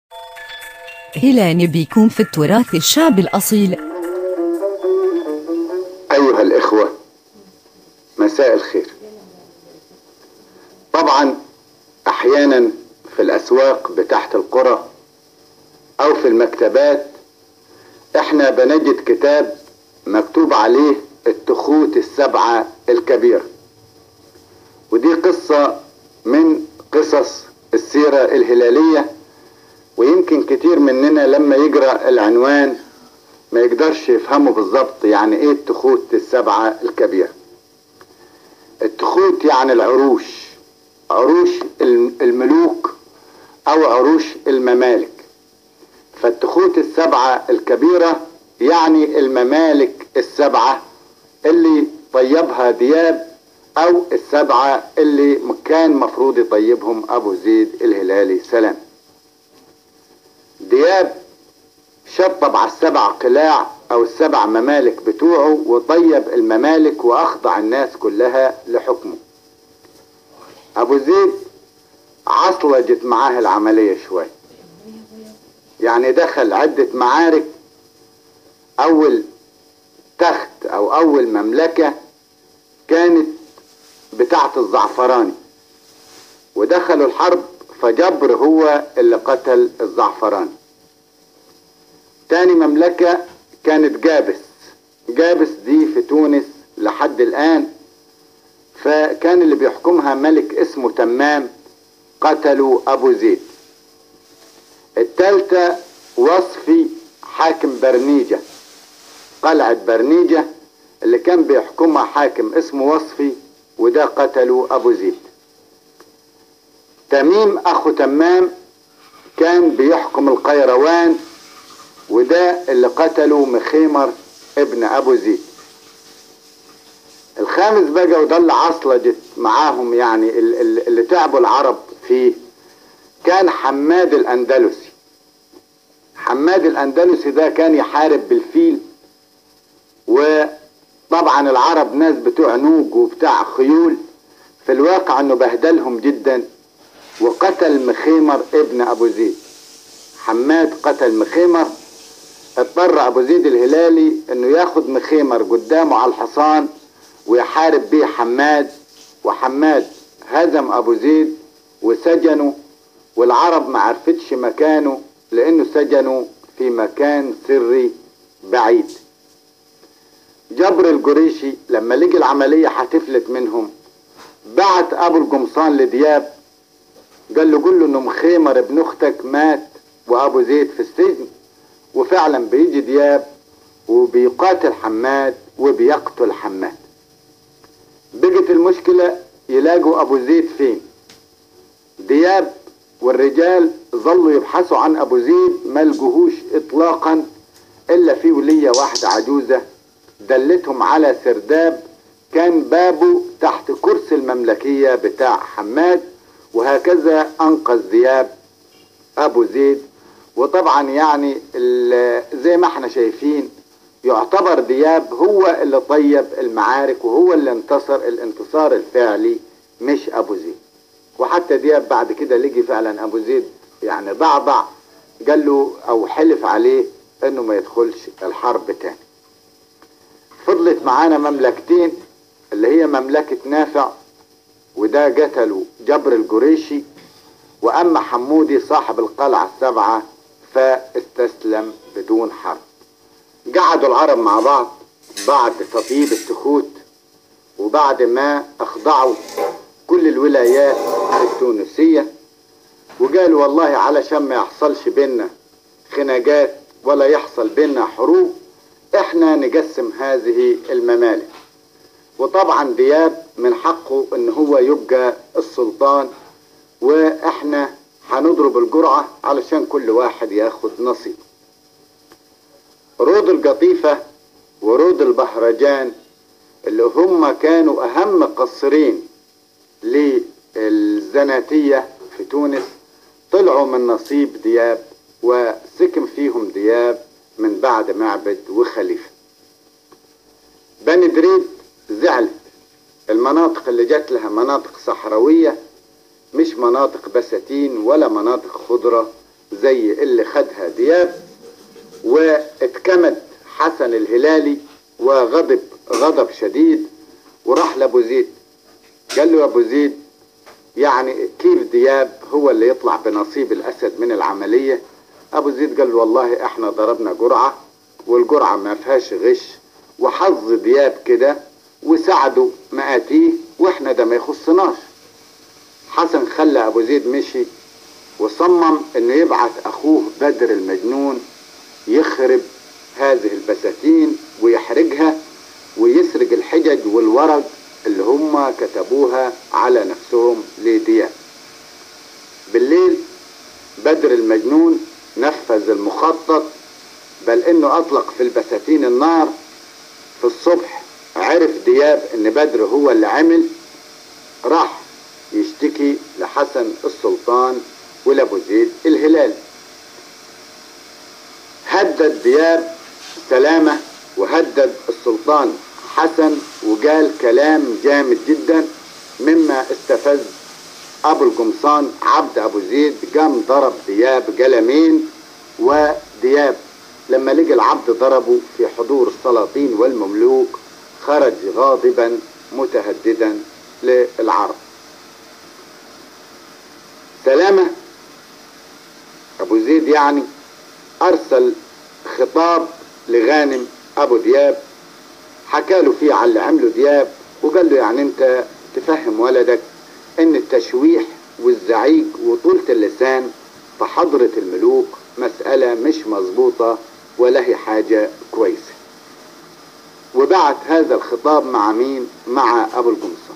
هلال بيكون في التراث الشعبي الأصيل أيها الإخوة مساء الخير طبعا أحيانا في الأسواق بتاعت القرى أو في المكتبات إحنا بنجد كتاب مكتوب عليه التخوت السبعة الكبيرة ودي قصة من قصص السيرة الهلالية ويمكن كتير مننا لما يقرأ العنوان ما يقدرش يفهمه بالظبط يعني ايه التخوت السبعة الكبيرة التخوت يعني العروش عروش الملوك او عروش الممالك فالتخوت السبعة الكبيرة يعني الممالك السبعة اللي طيبها دياب او السبعة اللي كان مفروض يطيبهم ابو زيد الهلالي سلام دياب شطب على السبع قلاع او السبع ممالك بتوعه وطيب الممالك واخضع الناس كلها لحكمه ابو زيد عصلجت معاه العملية شوي يعني دخل عدة معارك اول تخت او اول مملكة كانت بتاعت الزعفراني ودخلوا الحرب فجبر هو اللي قتل الزعفراني تاني مملكة كانت جابس جابس دي في تونس لحد الآن فكان اللي بيحكمها ملك اسمه تمام قتلوا أبو زيد التالتة وصفي حاكم برنيجة قلعة برنيجة اللي كان بيحكمها حاكم اسمه وصفي وده قتلوا أبو زيد تميم أخو تمام كان بيحكم القيروان وده اللي قتله مخيمر ابن ابو زيد الخامس بقى وده اللي عصلجت معاهم يعني اللي تعبوا العرب فيه كان حماد الاندلسي حماد الاندلسي ده كان يحارب بالفيل وطبعا العرب ناس بتوع نوج وبتاع خيول في الواقع انه بهدلهم جدا وقتل مخيمر ابن ابو زيد حماد قتل مخيمر اضطر ابو زيد الهلالي انه ياخد مخيمر قدامه على الحصان ويحارب بيه حماد وحماد هزم ابو زيد وسجنه والعرب ما عرفتش مكانه لانه سجنه في مكان سري بعيد جبر الجريشي لما لقي العملية هتفلت منهم بعت ابو القمصان لدياب قال له قول له انه مخيمر ابن اختك مات وابو زيد في السجن وفعلا بيجي دياب وبيقاتل حماد وبيقتل حماد بقت المشكلة يلاقوا أبو زيد فين دياب والرجال ظلوا يبحثوا عن أبو زيد ما لقوهوش إطلاقا إلا في ولية واحدة عجوزة دلتهم على سرداب كان بابه تحت كرسي المملكية بتاع حماد وهكذا أنقذ دياب أبو زيد وطبعا يعني زي ما احنا شايفين يعتبر دياب هو اللي طيب المعارك وهو اللي انتصر الانتصار الفعلي مش ابو زيد وحتى دياب بعد كده لقي فعلا ابو زيد يعني ضعضع قال له او حلف عليه انه ما يدخلش الحرب تاني فضلت معانا مملكتين اللي هي مملكة نافع وده قتلوا جبر الجريشي واما حمودي صاحب القلعة السبعة فاستسلم بدون حرب قعدوا العرب مع بعض بعد تطيب التخوت وبعد ما اخضعوا كل الولايات التونسية وقالوا والله علشان ما يحصلش بينا خناقات ولا يحصل بينا حروب احنا نقسم هذه الممالك وطبعا دياب من حقه ان هو يبقى السلطان واحنا هنضرب الجرعة علشان كل واحد ياخد نصيب رود القطيفة ورود البهرجان اللي هم كانوا أهم قصرين للزناتية في تونس طلعوا من نصيب دياب وسكن فيهم دياب من بعد معبد وخليفة بني دريد زعلت المناطق اللي جات لها مناطق صحراوية مش مناطق بساتين ولا مناطق خضرة زي اللي خدها دياب واتكمد حسن الهلالي وغضب غضب شديد وراح لابو زيد قال له يا ابو زيد يعني كيف دياب هو اللي يطلع بنصيب الاسد من العمليه ابو زيد قال له والله احنا ضربنا جرعه والجرعه ما فيهاش غش وحظ دياب كده وساعده مقاتيه واحنا ده ما يخصناش حسن خلى ابو زيد مشي وصمم انه يبعت اخوه بدر المجنون يخرب هذه البساتين ويحرجها ويسرق الحجج والورق اللي هم كتبوها على نفسهم لدياب بالليل بدر المجنون نفذ المخطط بل انه اطلق في البساتين النار في الصبح عرف دياب ان بدر هو اللي عمل راح يشتكي لحسن السلطان ولابو زيد الهلال هدد دياب سلامة وهدد السلطان حسن وقال كلام جامد جدا مما استفز ابو القمصان عبد ابو زيد قام ضرب دياب قلمين ودياب لما لقى العبد ضربه في حضور السلاطين والمملوك خرج غاضبا متهددا للعرب سلامة ابو زيد يعني ارسل خطاب لغانم ابو دياب حكى له فيه على اللي عمله دياب وقال له يعني انت تفهم ولدك ان التشويح والزعيق وطولة اللسان في حضرة الملوك مسألة مش مظبوطة ولا هي حاجة كويسة وبعت هذا الخطاب مع مين مع ابو القمصان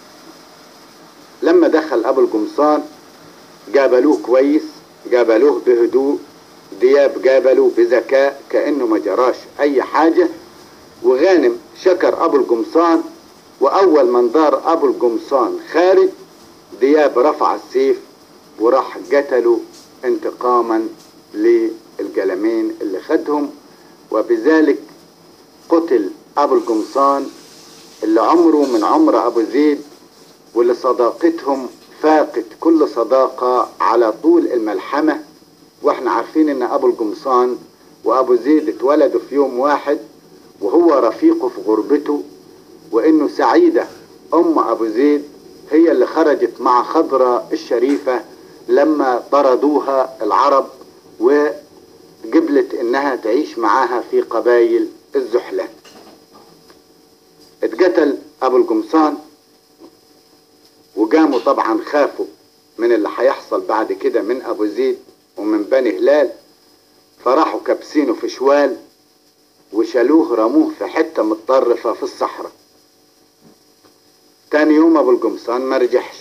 لما دخل ابو القمصان جابلوه كويس جابلوه بهدوء دياب جابلوه بذكاء كأنه ما جراش اي حاجة وغانم شكر ابو القمصان واول من دار ابو القمصان خارج دياب رفع السيف وراح قتله انتقاما للقلمين اللي خدهم وبذلك قتل ابو القمصان اللي عمره من عمر ابو زيد واللي صداقتهم فاقت كل صداقة على طول الملحمة واحنا عارفين ان ابو القمصان وابو زيد اتولدوا في يوم واحد وهو رفيقه في غربته وانه سعيدة ام ابو زيد هي اللي خرجت مع خضرة الشريفة لما طردوها العرب وقبلت انها تعيش معاها في قبايل الزحلان اتقتل ابو القمصان وقاموا طبعا خافوا من اللي هيحصل بعد كده من ابو زيد ومن بني هلال فراحوا كابسينه في شوال وشالوه رموه في حتة متطرفة في الصحراء تاني يوم ابو القمصان ما رجعش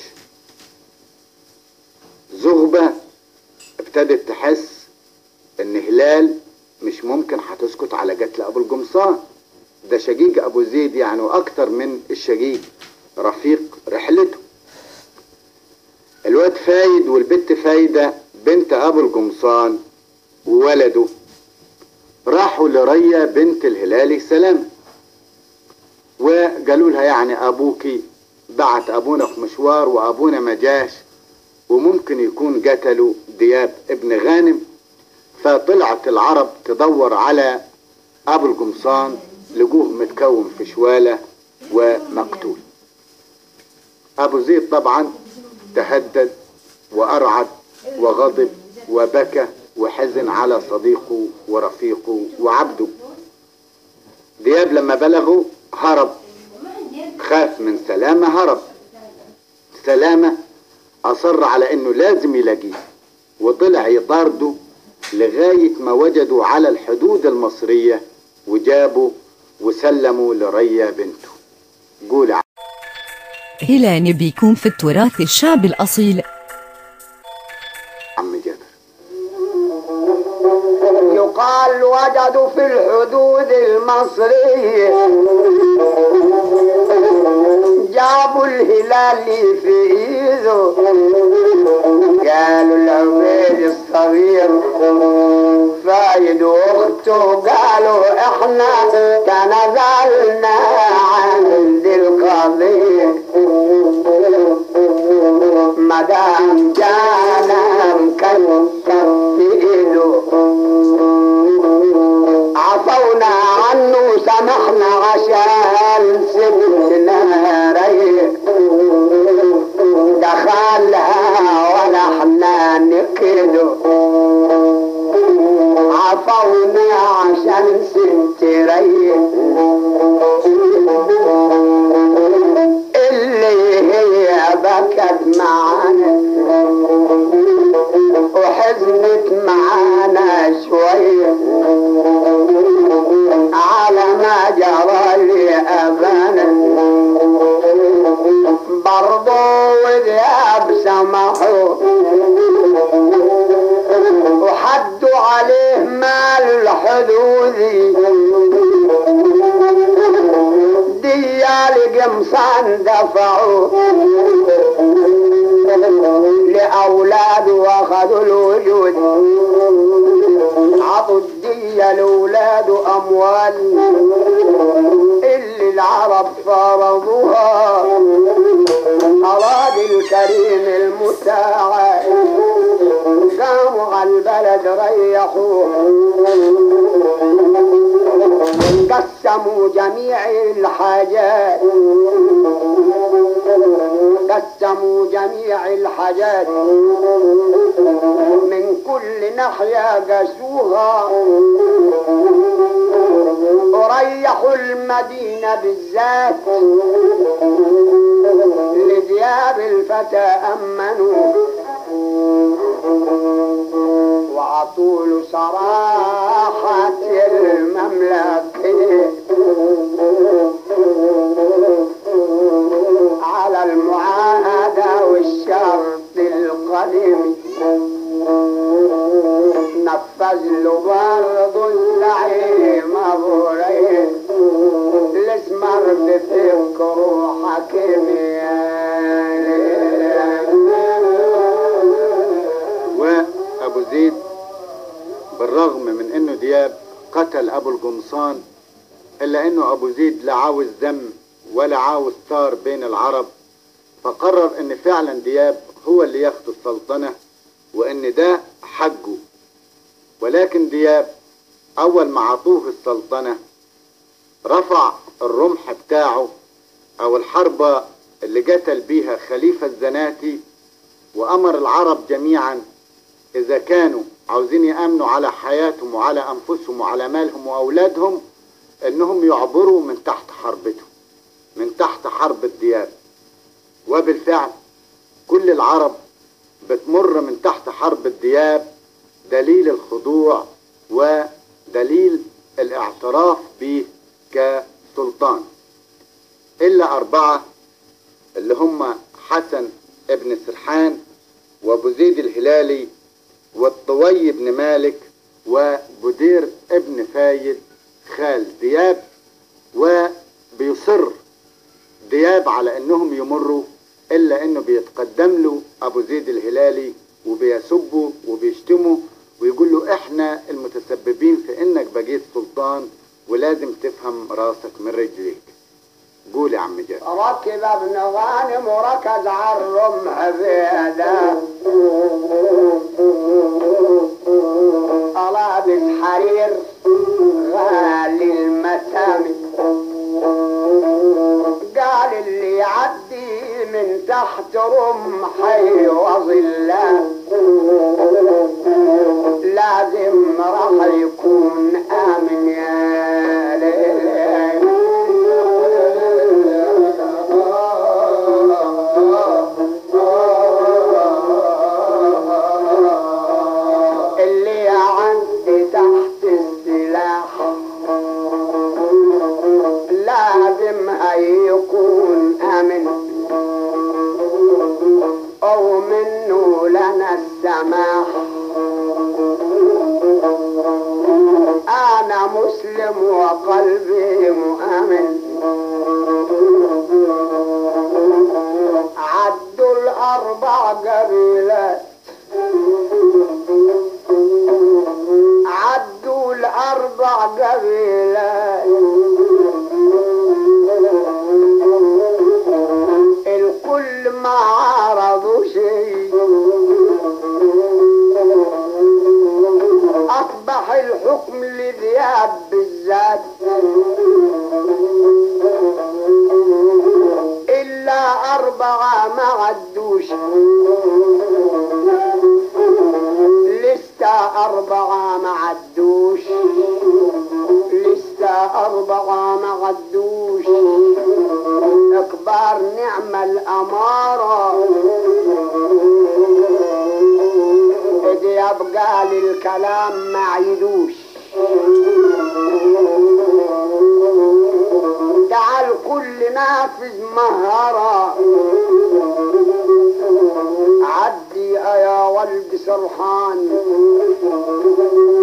زغبة ابتدت تحس ان هلال مش ممكن هتسكت على قتل ابو القمصان ده شقيق ابو زيد يعني واكتر من الشقيق رفيق رحلته الواد فايد والبت فايدة بنت ابو القمصان وولده راحوا لريا بنت الهلالي سلام وقالوا لها يعني ابوكي بعت ابونا في مشوار وابونا ما جاش وممكن يكون قتلوا دياب ابن غانم فطلعت العرب تدور على ابو القمصان لقوه متكون في شوالة ومقتول ابو زيد طبعا تهدد وارعد وغضب وبكى وحزن على صديقه ورفيقه وعبده دياب لما بلغوا هرب خاف من سلامة هرب سلامة أصر على أنه لازم يلاقيه وطلع يطارده لغاية ما وجدوا على الحدود المصرية وجابوا وسلموا لريا بنته قول هلال بيكون في التراث الشعب الأصيل عم جابر يقال وجدوا في الحدود المصرية جابوا الهلال في ايده قالوا العبيد الصغير فايد واخته قالوا احنا تنازلنا عن ذي القضية مدام جانا مكلف عليه مال الحدود ديال قمصان دفعوا لأولاد واخذوا الوجود عطوا الدية لأولاد أموال اللي العرب فرضوها أراد الكريم المساعد قاموا على البلد ريحوه قسموا جميع الحاجات قسموا جميع الحاجات من كل ناحية قسوها وريحوا المدينة بالذات لدياب الفتى أمنوا وعطوا له صراحة المملكة على المعاهدة والشرط القديم نفذ له برضه الزعيم ابو ريس الاسمر بفكره حكيم وابو زيد بالرغم من انه دياب قتل ابو القمصان الا انه ابو زيد لا عاوز دم ولا عاوز طار بين العرب فقرر ان فعلا دياب هو اللي ياخد السلطنة وان ده حقه ولكن دياب اول ما عطوه السلطنة رفع الرمح بتاعه او الحربة اللي قتل بيها خليفة الزناتي وامر العرب جميعا اذا كانوا عاوزين يامنوا على حياتهم وعلى انفسهم وعلى مالهم واولادهم انهم يعبروا من تحت حربته من تحت حرب الدياب وبالفعل كل العرب بتمر من تحت حرب الدياب دليل الخضوع ودليل الاعتراف به كسلطان الا اربعه اللي هم حسن ابن سرحان وابو زيد الهلالي والطوي بن مالك وبدير ابن فايد خال دياب وبيصر دياب على انهم يمروا الا انه بيتقدم له ابو زيد الهلالي وبيسبه وبيشتمه ويقول له احنا المتسببين في انك بقيت سلطان ولازم تفهم راسك من رجليك قول يا عم جابر ركب ابن غانم وركز على الرمح بيده لابس حرير غالي المسامي قال اللي يعدي من تحت رمحي وظله لازم راح يكون امن يا ليل اللي عندي تحت السلاح لازم هيكون امن او منه لنا السماح انا مسلم وقلبي مؤمن عدوا الاربع قبيلات عدوا الاربع قبيلات الكل ما عرضوا شيء اصبح الحكم لذياب بالذات الا اربعه ما عدوش لسه أربعة ما عدوش لسه أربعة ما عدوش أكبر نعمة الأمارة إذ يبقى للكلام ما عيدوش تعال كل نافذ مهرة عدي يا ولد سرحان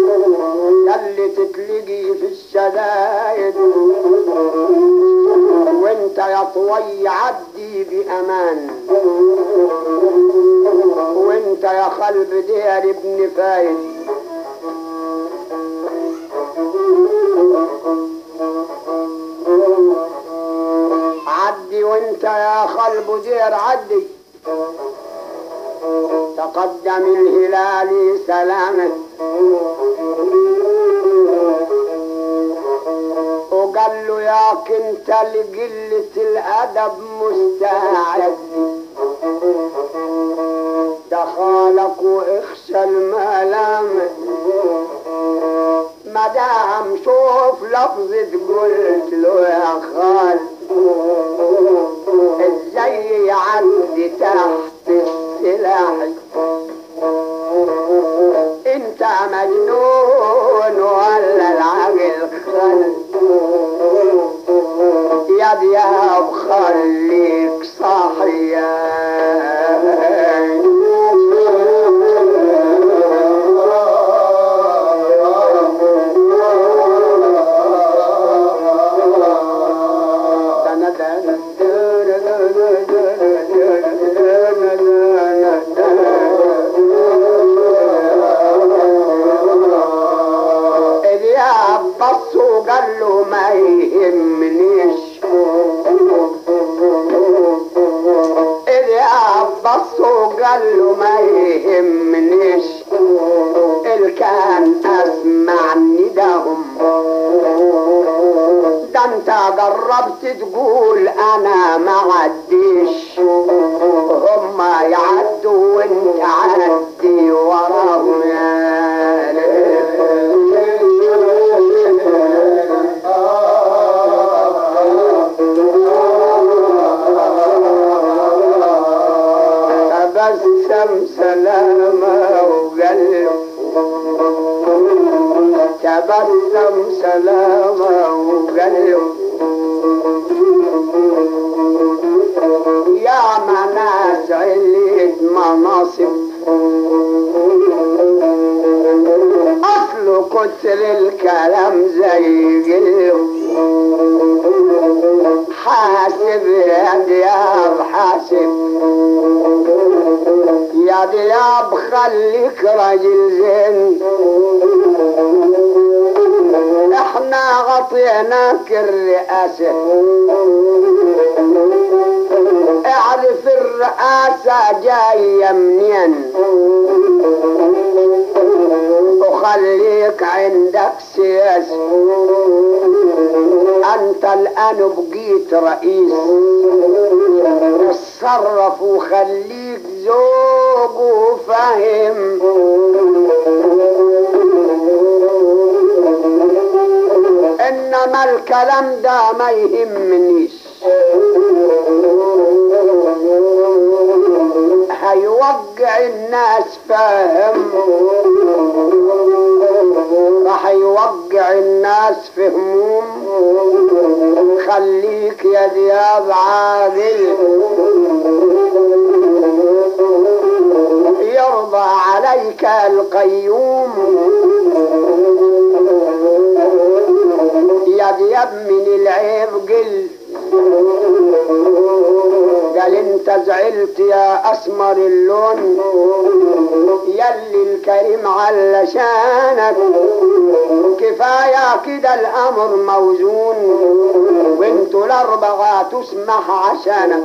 البزير عدي تقدم الهلال سلامه وقال له يا كنت لقلة الأدب مستعد دخالك واخشى الملامة مدام شوف لفظة قلت له يا خال ازاي يعدي تحت السلاح انت مجنون ولا العقل خل يا دياب خليك صاحي الياب بص وقال له ما يهمنيش الياب بص وقال له ما يهمنيش الكان اسمع نداهم ده انت جربت تقول انا ما عديش هما يعدوا وانت عدي وراهم يا تبسم سلامة وقلب تبسم سلامة وقلب يا مناس علية مناصب أصل كتر الكلام زي قلب حاسب يا دياب حاسب يا دياب خليك راجل زين احنا غطيناك الرئاسة اعرف الرئاسة جاية منين وخليك عندك سياسة انت الان بقيت رئيس اتصرف وخليك ذوق وفاهم انما الكلام ده ما يهمنيش هيوقع الناس فاهم راح يوقع الناس في هموم خليك يا دياب عادل يرضى عليك القيوم يا دياب من العيب قل قال انت زعلت يا اسمر اللون يلي الكريم علشانك كفاية كده الامر موزون وانتوا الاربعة تسمح عشانك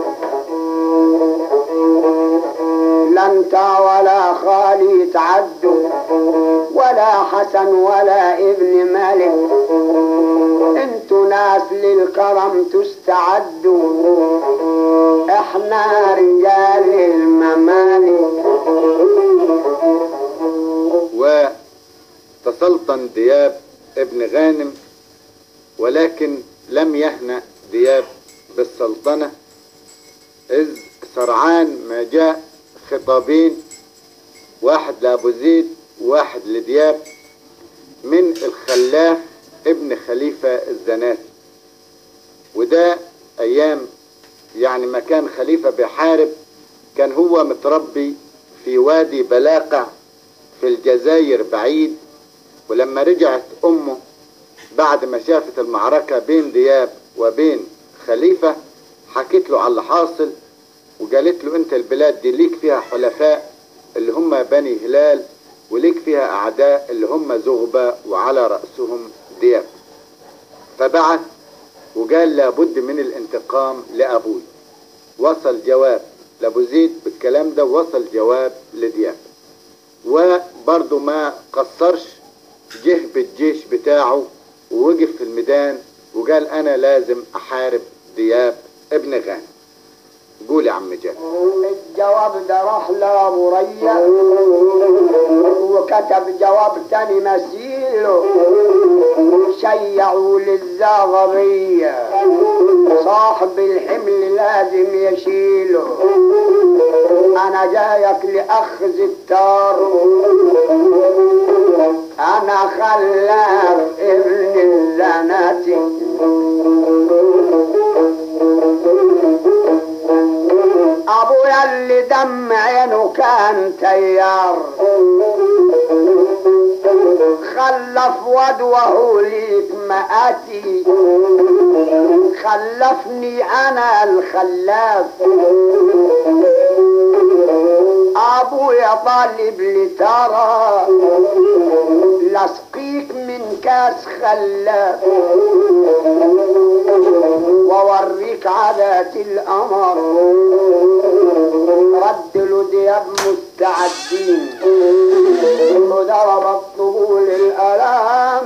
لا انت ولا خالي تعدوا ولا حسن ولا ابن مالك انتوا ناس للكرم تستعدوا احنا رجال الممالك وتسلطن دياب ابن غانم ولكن لم يهنأ دياب بالسلطنة إذ سرعان ما جاء خطابين واحد لأبو زيد وواحد لدياب من الخلاف ابن خليفة الزناتي وده أيام يعني ما كان خليفة بيحارب كان هو متربي في وادي بلاقع في الجزائر بعيد ولما رجعت أمه بعد ما شافت المعركة بين دياب وبين خليفة حكيت له على اللي حاصل وقالت له انت البلاد دي ليك فيها حلفاء اللي هم بني هلال وليك فيها اعداء اللي هم زغبة وعلى رأسهم دياب فبعث وقال لابد من الانتقام لابوي وصل جواب لابو زيد بالكلام ده وصل جواب لدياب وبرضه ما قصرش جه بالجيش بتاعه ووقف في الميدان وقال انا لازم احارب دياب ابن غانم قول يا عم جابر الجواب ده راح لابو ريا وكتب جواب تاني مثيله شيعوا للزاغرية صاحب الحمل لازم يشيله انا جايك لاخذ التار انا خلاف ابن الزناتي ابويا اللي دم عينه كان تيار خلف واد وهو ليك مآتي خلفني انا الخلاف ابويا طالب لترى لسقيك من كاس خلاف ووريك عادات القمر رد له دياب مستعدين وضرب الطبول الالام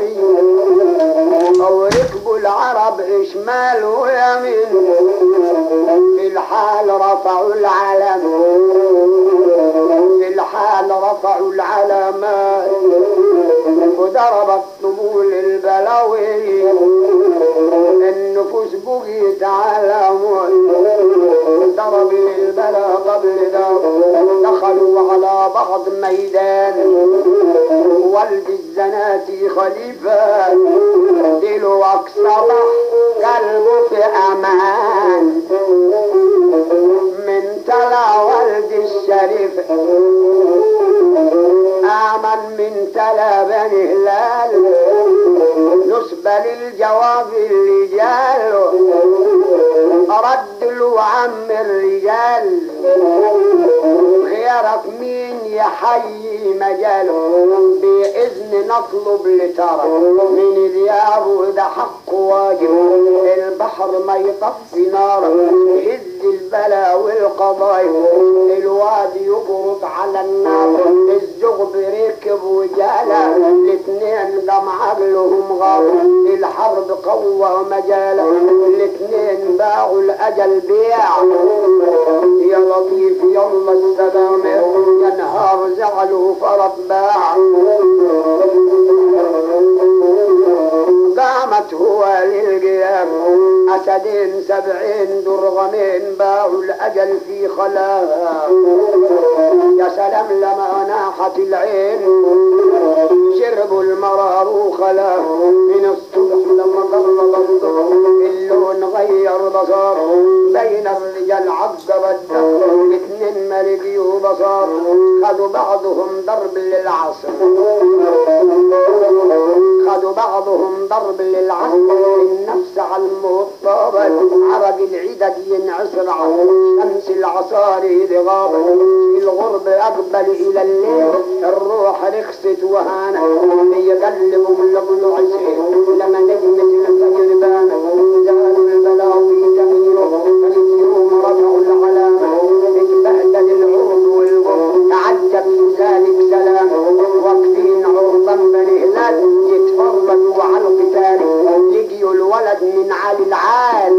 وركبوا العرب شمال ويمين في الحال رفعوا العلم في الحال رفعوا العلامات وضرب الطبول البلاوي النفوس بقيت على موت ضرب للبلا قبل ده دخلوا على بعض ميدان والد الزناتي خليفة دلوك صبح قلبه في امان من تلا والد الشريف آمن من تلا بني هلال نسبة للجواب اللي جاله رد له عم الرجال خيارك مين يحيي مجاله بإذن نطلب لترى من الياب ده حق واجب البحر ما يطفي نار هز البلا والقضايا الوادي يقرط على النار الزغب ركب وجاله الاتنين دم عقلهم غاب الحرب قوة مجاله الاتنين باعوا الاجل بيع يا لطيف يلا السلام يا نهار زعلوا فرد باع قامت هو للقيام أسدين سبعين درغمين باعوا الأجل في خلاها يا سلام لما ناحت العين شربوا المرار وخلاه من الصبح لما قرب الظهر اللون غير بصار بين الرجال عقب الدهر اتنين ملك وبصار خدوا بعضهم ضرب للعصر خدوا بعضهم ضرب للعصر النفس على المطابة عرق العدد ينعسر على شمس العصاري غابة في الغرب أقبل إلى الليل الروح رخصت وهانت بيقلبوا من لضلوع السيل لما نجمة الفجر بانت زالوا البلاوي جميله فاليوم رفعوا العلامة اتبهدل العرض والغرب تعجب ذلك سلام واقفين عرضا بني هلال يتفرجوا على القتال لقيوا الولد من علي العال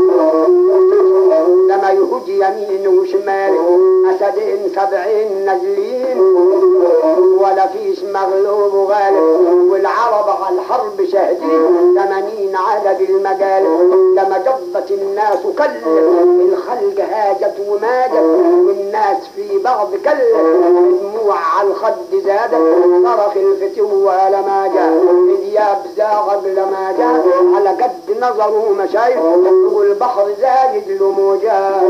لما يهج يمين وشمال اسدين سبعين نازلين ولا فيش مغلوب وغالب والعرب على الحرب شاهدين ثمانين عدد المجال لما جبت الناس كل الخلق هاجت وماجت والناس في بعض كل دموع على الخد زادت صرخ الفتوى لما جاء دياب زاغ لما جاء على قد نظروا مشايخ والبحر زايد لموجات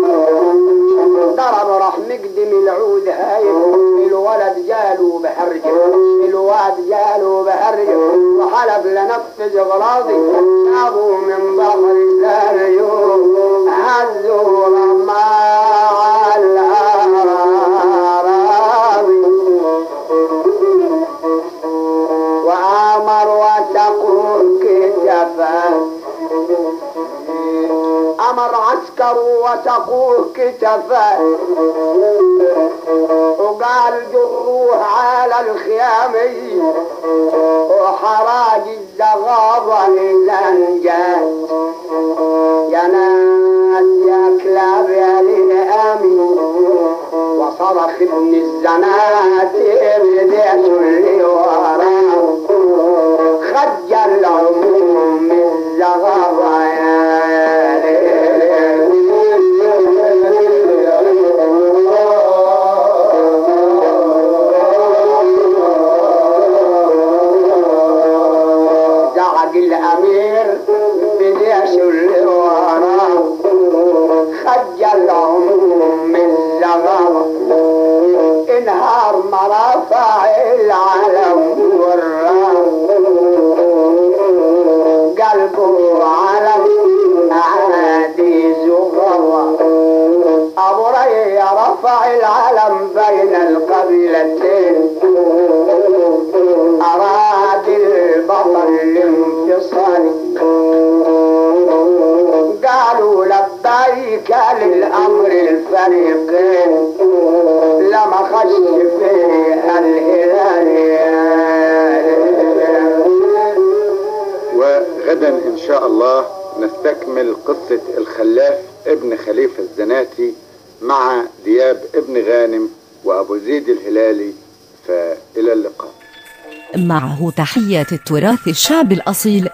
ضرب راح مقدم العود هاي الولد جالوا بحرج الواد جالوا بحرج وحلف لنفذ غراضي شابوا من بحر الساليوم هزوا رماع الأراضي وامر وتقول كتفا امر عسكر حجروا وسقوه كتفه وقال جروه على الخيام وحراج الزغابة للأنجاز يا ناس يا كلاب يا للأمي وصرخ ابن الزناتر ليش اللي وراه خجل عموم الزغابة يا زعق الأمير بليش اللي وراه خجل عموم الزغابة انهار مرافع العالم والرام قلبه علم عادي زغرة أبو ري رفع العلم بين القبيلتين أراد البطل الانفصال قالوا لبيك للأمر الفريقين لما خش فيه الهلال وغدا إن شاء الله نستكمل قصة الخلاف ابن خليفة الزناتي مع دياب ابن غانم وأبو زيد الهلالي فإلى اللقاء معه تحيات التراث الشعب الأصيل